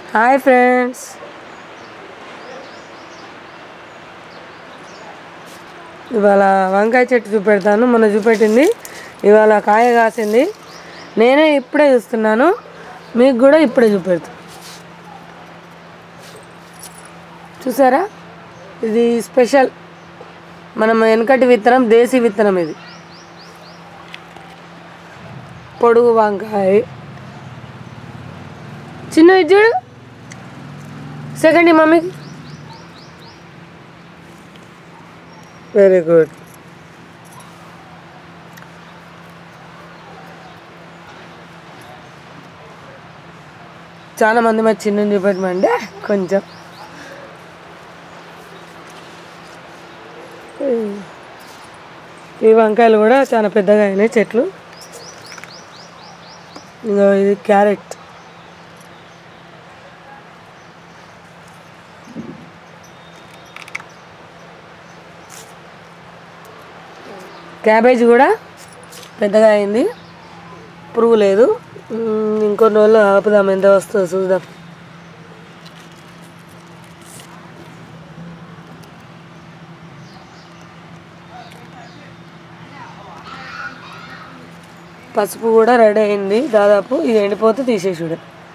Hi friends ఇవాళ వంకాయ చెట్టు చూపెడతాను మొన్న చూపెట్టింది ఇవాళ కాయ కాసింది నేనే ఇప్పుడే చూస్తున్నాను మీకు కూడా ఇప్పుడే చూపెడతాను చూసారా ఇది స్పెషల్ మనం వెనకటి విత్తనం దేశీ విత్తనం ఇది పొడుగు వంకాయ చిన్న ఇది చూడు సెకండ్ మమ్మీకి వెరీ గుడ్ చాలా మంది మరి చిన్న చూపెట్టమంటే కొంచెం ఈ వంకాయలు కూడా చాలా పెద్దగా అయినాయి చెట్లు ఇంకా ఇది క్యారెట్ క్యాబేజ్ కూడా పెద్దగా అయింది పురుగు లేదు మ్మ్, ఇంకొన్ని రోజులు ఆపుదాం ఎంత వస్తుందో చూద్దాం పసుపు కూడా రెడీ అయింది దాదాపు ఇది ఎండిపోతే తీసేసుడు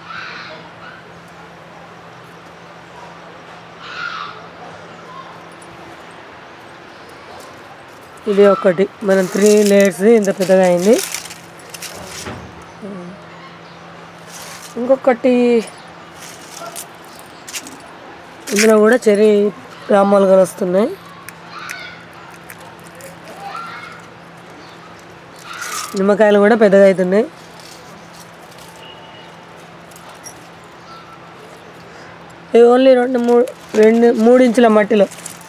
ఇది ఒకటి మనం త్రీ లేయర్స్ ఇంత పెద్దగా అయింది ఇంకొకటి ఇందులో కూడా చెర్రీ రామాలుగా వస్తున్నాయి నిమ్మకాయలు కూడా పెద్దగా అవుతున్నాయి ఇవి ఓన్లీ రెండు మూడు రెండు మూడు ఇంచుల మట్టిలో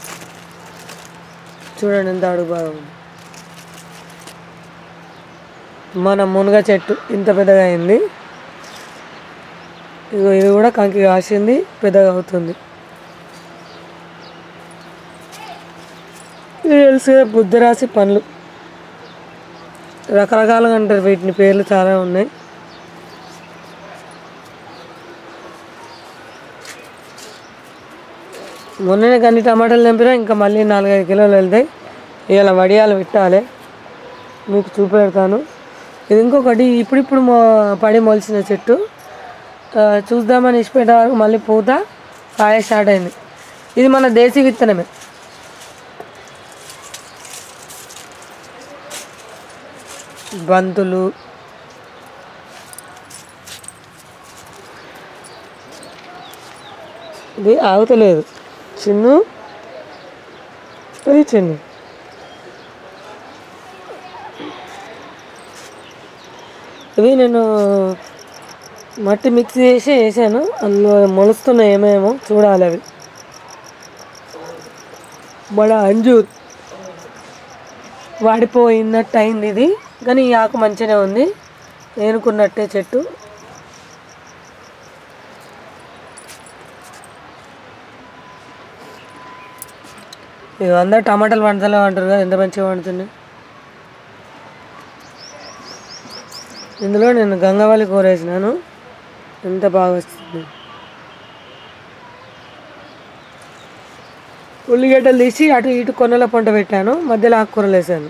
చూడండి ఎంత అడుగు బాగుంది మన మునగ చెట్టు ఇంత పెద్దగా అయింది ఇదిగో ఇది కూడా కంకి కాసింది పెద్దగా అవుతుంది ఇది తెలుసు కదా, బుద్ధరాశి పండ్లు రకరకాలుగా అంటారు వీటిని పేర్లు చాలా ఉన్నాయి మొన్ననే కానీ టమాటాలు తెంపినా ఇంకా మళ్ళీ నాలుగైదు కిలోలు వెళ్తాయి ఇవాళ వడియాలు పెట్టాలి మీకు చూపెడతాను ఇది ఇంకొకటి ఇప్పుడిప్పుడు మొ పడి మొలిచిన చెట్టు ఆ, చూద్దామని ఇచ్చిపెట్టారు మళ్ళీ పూత కాయ స్టార్ట్ అయింది ఇది మన దేశీ విత్తనమే బంతులు ఇది ఆగుతలేదు చిన్ను అది చిన్ను ఇవి నేను మట్టి మిక్స్ చేసి వేసాను అందులో మొలుస్తున్నాయి ఏమేమో చూడాలి అవి బడ అంజూర్ వాడిపోయినట్టు అయింది ఇది కానీ ఈ ఆకు మంచిగానే ఉంది ఏనుకున్నట్టే చెట్టు ఇక అందరు టమాటాలు వండుతలే అంటారు కదా ఎంత మంచిగా వండుతున్నాయి ఇందులో నేను గంగవాలి కూర వేసినాను ఎంత బాగా వస్తుంది ఉల్లిగడ్డలు తీసి అటు ఇటు కొనల పంట పెట్టాను మధ్యలో ఆకుకూరలు వేసాను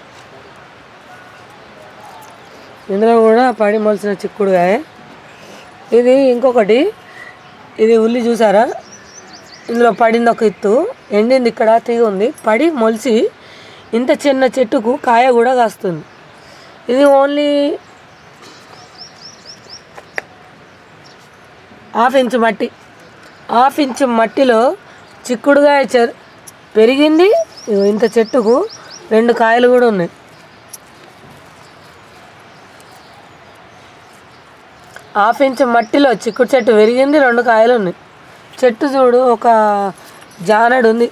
ఇందులో కూడా పడి మొలిసిన చిక్కుడుగాయ ఇది ఇంకొకటి ఇది ఉల్లి చూసారా ఇందులో పడింది ఒక ఎత్తు ఎండింది ఇక్కడ తీగ ఉంది పడి మొలిచి ఇంత చిన్న చెట్టుకు కాయ కూడా కాస్తుంది ఇది ఓన్లీ హాఫ్ ఇంచు మట్టి హాఫ్ ఇంచు మట్టిలో చిక్కుడుగాయ చె పెరిగింది ఇగో ఇంత చెట్టుకు రెండు కాయలు కూడా ఉన్నాయి హాఫ్ ఇంచ్ మట్టిలో చిక్కుడు చెట్టు పెరిగింది రెండు కాయలు ఉన్నాయి చెట్టు చూడు ఒక జానడు ఉంది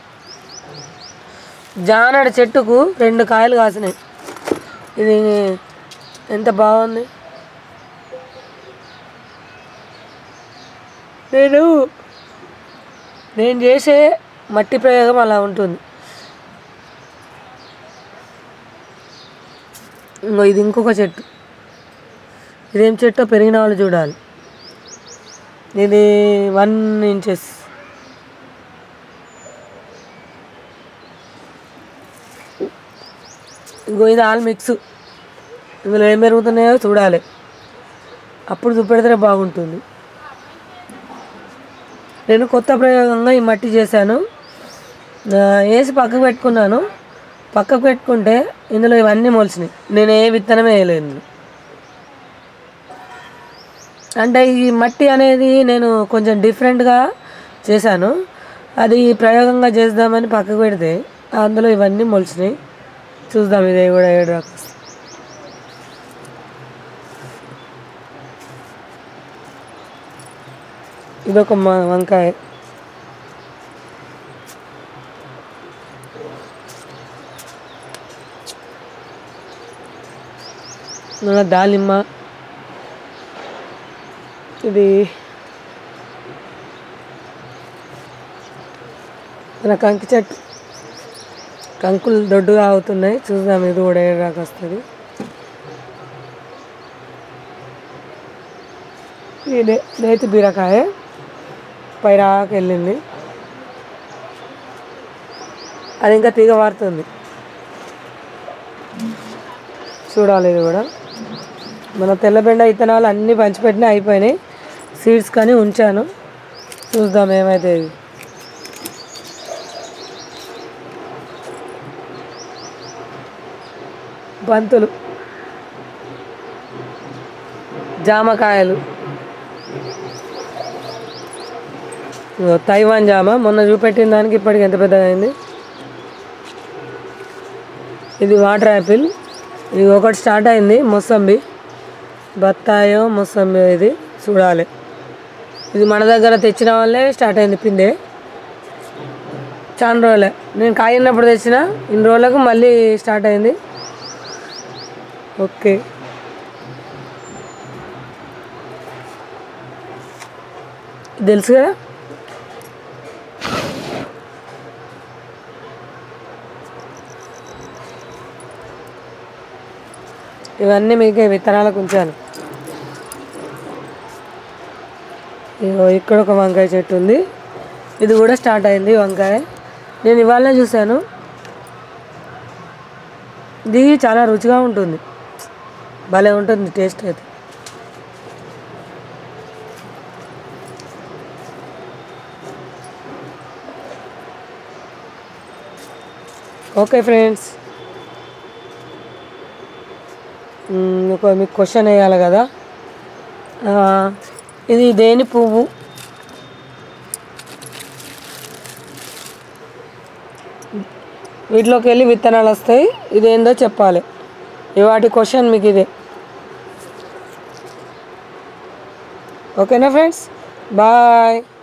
జానడు చెట్టుకు రెండు కాయలు కాసినాయి ఇది ఎంత బాగుంది నేను నేను చేసే మట్టి ప్రయోగం అలా ఉంటుంది ఇంకో ఇది ఇంకొక చెట్టు ఇదేం చెట్టో పెరిగిన వాళ్ళు చూడాలి ఇది వన్ ఇంచెస్ ఇంకో ఇది ఆల్ మిక్స్ ఇందులో ఏం పెరుగుతున్నాయో చూడాలి అప్పుడు చూపెడితే బాగుంటుంది నేను కొత్త ప్రయోగంగా ఈ మట్టి చేశాను ఆ, వేసి పక్కకు పెట్టుకున్నాను పక్కకు పెట్టుకుంటే ఇందులో ఇవన్నీ మొలిచినాయి నేను ఏ విత్తనమే వేయలేదు ఇందులో. అంటే ఈ మట్టి అనేది నేను కొంచెం డిఫరెంట్గా చేశాను అది ప్రయోగంగా చేద్దామని పక్కకు పెడితే అందులో ఇవన్నీ మొలిచినాయి చూద్దాం ఇది కూడా ఏడు దాకా వస్తుంది. ఇదొక మ- వంకాయ మన దానిమ్మ ఇది మన కంకి చెట్టు కంకులు దొడ్డుగా అవుతున్నాయి చూద్దాం ఇది కూడా ఏ దాకా వస్తుంది ఈ నే- నేతి బీరకాయ పై రాక వెళ్ళింది అది ఇంకా తీగ వారుతుంది చూడాలి ఇది కూడా మన తెల్లబెండ ఇత్తనాలు అన్నీ పంచిపెట్టినా అయిపోయినాయి సీడ్స్ కానీ ఉంచాను చూద్దాం ఏమైతే ఇది బంతులు జామకాయలు ఇదిగో తైవాన్ జామ మొన్న చూపెట్టిన దానికి ఇప్పటికి ఎంత పెద్దగా అయింది ఇది వాటర్ యాపిల్ ఇది ఒకటి స్టార్ట్ అయింది మొసంబి బత్తాయో మొసంబి ఇది చూడాలి ఇది మన దగ్గర తెచ్చిన వాళ్ళే స్టార్ట్ అయింది పిండే చాలా రోజులే నేను కాయినప్పుడు తెచ్చిన ఇన్ని రోజులకు మళ్ళీ స్టార్ట్ అయింది ఓకే తెలుసు కదా ఇవన్నీ మీకు విత్తనాలకు ఉంచాను ఇగో ఇక్కడ ఒక వంకాయ చెట్టు ఉంది ఇది కూడా స్టార్ట్ అయింది వంకాయ నేను ఇవాళనే చూశాను ఇది చాలా రుచిగా ఉంటుంది భలే ఉంటుంది టేస్ట్ అయితే ఓకే ఫ్రెండ్స్ మ్మ్, ఒక మీకు క్వశ్చన్ వేయాలి కదా ఆ, ఇది దేని పువ్వు వీటిలోకి వెళ్ళి విత్తనాలు వస్తాయి ఇదేందో చెప్పాలి ఇవాటి క్వశ్చన్ మీకు ఇదే ఓకేనా ఫ్రెండ్స్ బాయ్